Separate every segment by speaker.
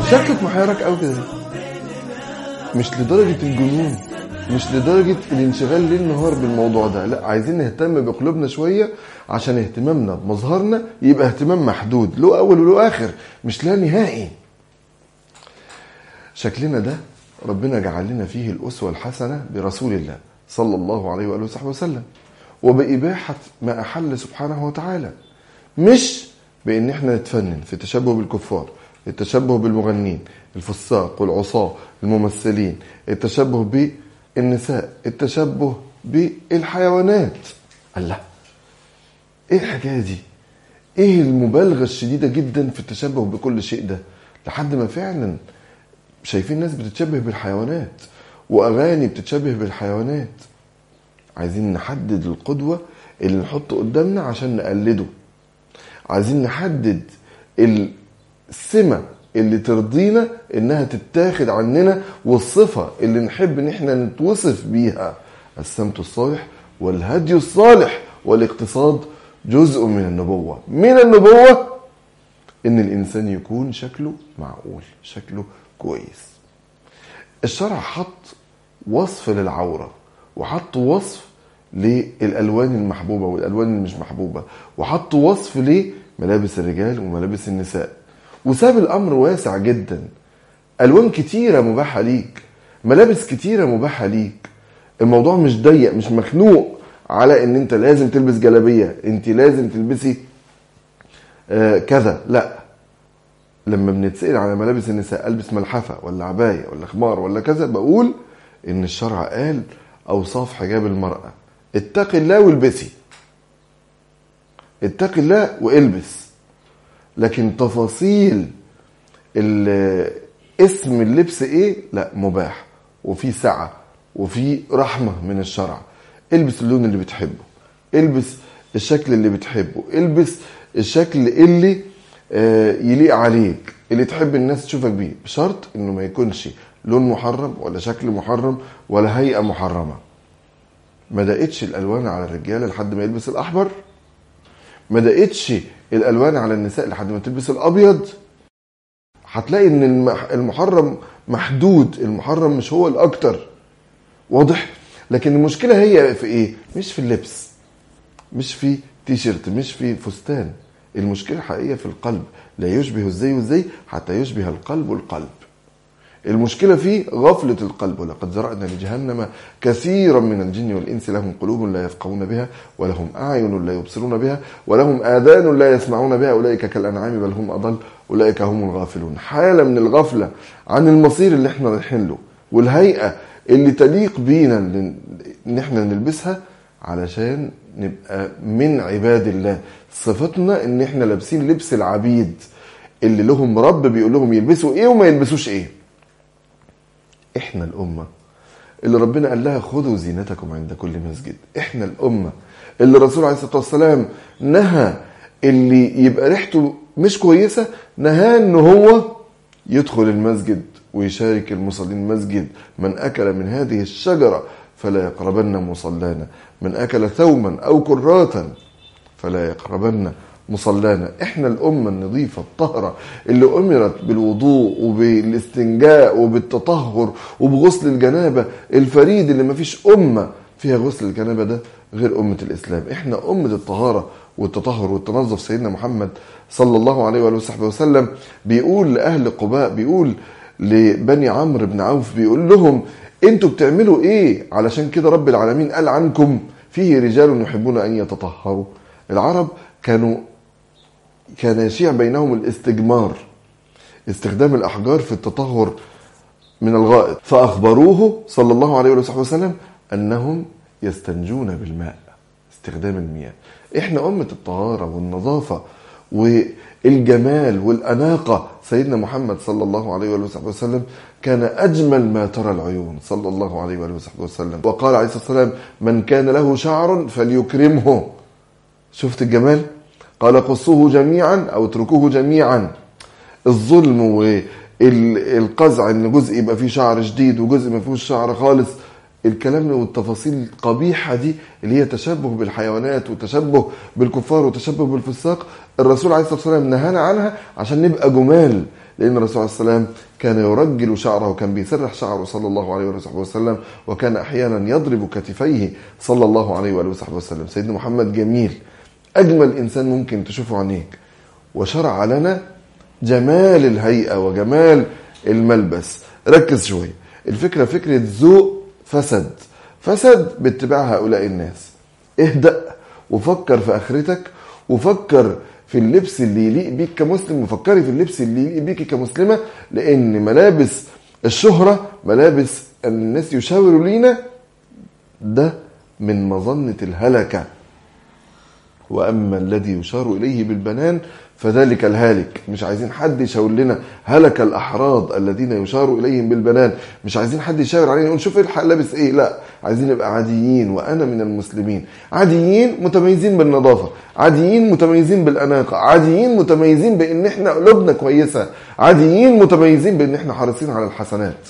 Speaker 1: شكلك محيرك قوي كده مش لدرجة الجنون مش لدرجة الانشغال ليل نهار بالموضوع ده لا عايزين نهتم بقلوبنا شوية عشان اهتمامنا بمظهرنا يبقى اهتمام محدود له أول وله آخر مش لا نهائي شكلنا ده ربنا جعل لنا فيه الأسوة الحسنة برسول الله صلى الله عليه وآله وصحبه وسلم وبإباحة ما أحل سبحانه وتعالى مش بإن احنا نتفنن في التشبه بالكفار التشبه بالمغنين الفساق والعصاة الممثلين التشبه بالنساء التشبه بالحيوانات الله ايه الحكايه دي ايه المبالغه الشديده جدا في التشبه بكل شيء ده لحد ما فعلا شايفين ناس بتتشبه بالحيوانات واغاني بتتشبه بالحيوانات عايزين نحدد القدوه اللي نحطه قدامنا عشان نقلده عايزين نحدد السمه اللي ترضينا انها تتاخد عننا والصفه اللي نحب ان احنا نتوصف بيها السمت الصالح والهدي الصالح والاقتصاد جزء من النبوه من النبوه ان الانسان يكون شكله معقول شكله كويس الشرع حط وصف للعوره وحط وصف للالوان المحبوبه والالوان اللي مش محبوبه وحط وصف لملابس الرجال وملابس النساء وساب الامر واسع جدا الوان كتيره مباحه ليك ملابس كتيره مباحه ليك الموضوع مش ضيق مش مخنوق على ان انت لازم تلبس جلابيه انت لازم تلبسي آه كذا لا لما بنتسال على ملابس النساء البس ملحفه ولا عبايه ولا خمار ولا كذا بقول ان الشرع قال اوصاف حجاب المراه اتقي الله والبسي اتقي الله والبس لكن تفاصيل اسم اللبس ايه لا مباح وفي سعه وفي رحمه من الشرع البس اللون اللي بتحبه البس الشكل اللي بتحبه البس الشكل اللي يليق عليك اللي تحب الناس تشوفك بيه بشرط انه ما يكونش لون محرم ولا شكل محرم ولا هيئه محرمه ما دقتش الالوان على الرجاله لحد ما يلبس الاحمر ما دقتش الالوان على النساء لحد ما تلبس الابيض هتلاقي ان المحرم محدود المحرم مش هو الاكتر واضح لكن المشكله هي في ايه مش في اللبس مش في تيشيرت مش في فستان المشكله الحقيقيه في القلب لا يشبه الزي والزي حتى يشبه القلب القلب المشكله في غفله القلب ولقد زرعنا لجهنم كثيرا من الجن والانس لهم قلوب لا يفقهون بها ولهم اعين لا يبصرون بها ولهم اذان لا يسمعون بها اولئك كالانعام بل هم اضل اولئك هم الغافلون حاله من الغفله عن المصير اللي احنا رايحين له والهيئه اللي تليق بينا ان احنا نلبسها علشان نبقى من عباد الله صفتنا ان احنا لابسين لبس العبيد اللي لهم رب بيقول لهم يلبسوا ايه وما يلبسوش ايه احنا الامه اللي ربنا قال لها خذوا زينتكم عند كل مسجد احنا الامه اللي الرسول عليه الصلاه والسلام نهى اللي يبقى ريحته مش كويسه نهاه ان هو يدخل المسجد ويشارك المصلين المسجد من اكل من هذه الشجره فلا يقربن مصلانا من اكل ثوما او كراتا فلا يقربن مصلانا احنا الامه النظيفه الطاهره اللي امرت بالوضوء وبالاستنجاء وبالتطهر وبغسل الجنابه الفريد اللي ما فيش امه فيها غسل الجنابه ده غير امه الاسلام احنا امه الطهاره والتطهر والتنظف سيدنا محمد صلى الله عليه واله وصحبه وسلم بيقول لاهل قباء بيقول لبني عمرو بن عوف بيقول لهم انتوا بتعملوا ايه علشان كده رب العالمين قال عنكم فيه رجال يحبون ان يتطهروا العرب كانوا كان يشيع بينهم الاستجمار استخدام الاحجار في التطهر من الغائط فاخبروه صلى الله عليه وصحبه وسلم انهم يستنجون بالماء استخدام المياه احنا امه الطهاره والنظافه والجمال والاناقه سيدنا محمد صلى الله عليه وصحبه وسلم كان اجمل ما ترى العيون صلى الله عليه وصحبه وسلم وقال عليه الصلاه والسلام من كان له شعر فليكرمه شفت الجمال قال قصوه جميعا او اتركوه جميعا الظلم والقزع ان جزء يبقى فيه شعر شديد وجزء ما فيهوش شعر خالص الكلام والتفاصيل القبيحة دي اللي هي تشبه بالحيوانات وتشبه بالكفار وتشبه بالفساق الرسول عليه الصلاة والسلام نهانا عنها عشان نبقى جمال لأن الرسول صلى الله عليه وسلم كان يرجل شعره وكان بيسرح شعره صلى الله عليه وصحبه وسلم وكان أحيانا يضرب كتفيه صلى الله عليه وآله وصحبه وسلم سيدنا محمد جميل أجمل إنسان ممكن تشوفه عينيك وشرع لنا جمال الهيئة وجمال الملبس ركز شوية الفكرة فكرة ذوق فسد فسد باتباع هؤلاء الناس اهدأ وفكر في آخرتك وفكر في اللبس اللي يليق بيك كمسلم وفكري في اللبس اللي يليق بيك كمسلمة لأن ملابس الشهرة ملابس أن الناس يشاوروا لينا ده من مظنة الهلكة وأما الذي يشار إليه بالبنان فذلك الهالك مش عايزين حد يشاور لنا هلك الأحراض الذين يشار إليهم بالبنان مش عايزين حد يشاور علينا يقول شوف الحق لابس إيه لا عايزين نبقى عاديين وأنا من المسلمين عاديين متميزين بالنظافة عاديين متميزين بالأناقة عاديين متميزين بإن إحنا قلوبنا كويسة عاديين متميزين بإن إحنا حريصين على الحسنات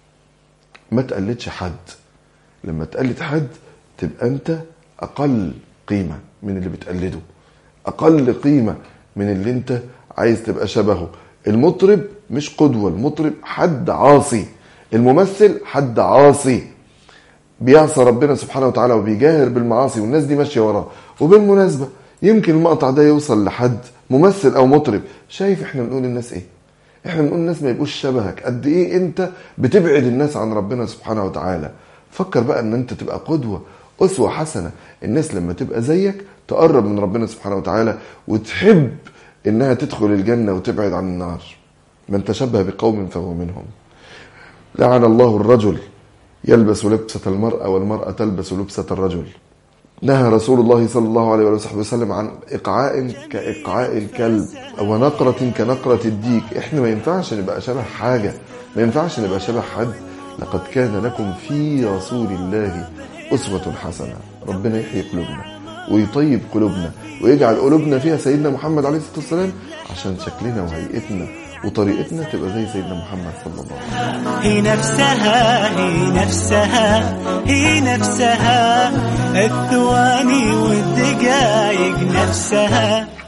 Speaker 1: ما تقلدش حد لما تقلد حد تبقى أنت أقل قيمة من اللي بتقلده أقل قيمة من اللي أنت عايز تبقى شبهه المطرب مش قدوة المطرب حد عاصي الممثل حد عاصي بيعصى ربنا سبحانه وتعالى وبيجاهر بالمعاصي والناس دي ماشية وراه وبالمناسبة يمكن المقطع ده يوصل لحد ممثل أو مطرب شايف احنا بنقول الناس ايه احنا بنقول الناس ما يبقوش شبهك قد ايه انت بتبعد الناس عن ربنا سبحانه وتعالى فكر بقى ان انت تبقى قدوة أسوة حسنة الناس لما تبقى زيك تقرب من ربنا سبحانه وتعالى وتحب انها تدخل الجنة وتبعد عن النار من تشبه بقوم فهو منهم لعن الله الرجل يلبس لبسة المرأة والمرأة تلبس لبسة الرجل نهى رسول الله صلى الله عليه وصحبه وسلم عن إقعاء كإقعاء الكلب ونقرة كنقرة الديك إحنا ما ينفعش نبقى شبه حاجة ما ينفعش نبقى شبه حد لقد كان لكم في رسول الله أسوة حسنة ربنا يحيي قلوبنا ويطيب قلوبنا ويجعل قلوبنا فيها سيدنا محمد عليه الصلاة والسلام عشان شكلنا وهيئتنا وطريقتنا تبقى زي سيدنا محمد صلى الله عليه وسلم
Speaker 2: هي نفسها هي نفسها هي نفسها الثواني والدقايق نفسها